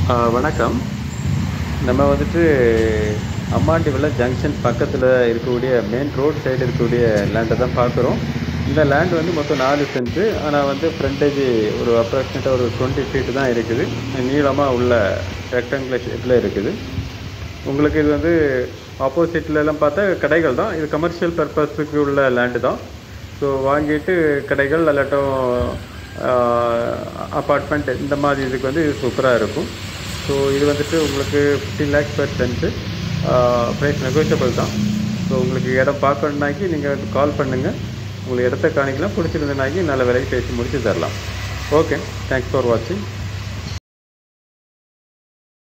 ஆ, வணக்கம் நம்ம வந்துட்டு அம்மாண்டிவில ஜங்ஷன் பக்கத்தில் இருக்கக்கூடிய மெயின் ரோட் சைடு இருக்கக்கூடிய லேண்டை தான் பார்க்குறோம் இந்த லேண்ட் வந்து மொத்தம் நாலு சென்ட்டு ஆனால் வந்து ஃப்ரண்டேஜ் ஒரு அப்ராக்சிமேட்டாக ஒரு டுவெண்ட்டி ஃபீட் தான் இருக்குது நீளமாக உள்ள ரெக்டாங்குலர் ஷேப்பில் இருக்குது உங்களுக்கு இது வந்து ஆப்போசிட்ல எல்லாம் பார்த்தா கடைகள் தான் இது கமர்ஷியல் பர்பஸுக்கு உள்ள லேண்டு தான் ஸோ வாங்கிட்டு கடைகள் இல்லாட்டும் அப்பார்ட்மெண்ட் இந்த மாதிரி இதுக்கு வந்து இது சூப்பராக இருக்கும் ஸோ இது வந்துட்டு உங்களுக்கு fifteen lakhs per cent price negotiable தான் ஸோ உங்களுக்கு இடம் பார்க்கணுன்னாக்கி நீங்கள் கால் பண்ணுங்கள் உங்களுக்கு இடத்த காணிக்கலாம் பிடிச்சிருந்தனாக்கி நல்ல விலைக்கு பேசி முடிச்சு தரலாம் ஓகே தேங்க்ஸ் ஃபார் வாட்சிங்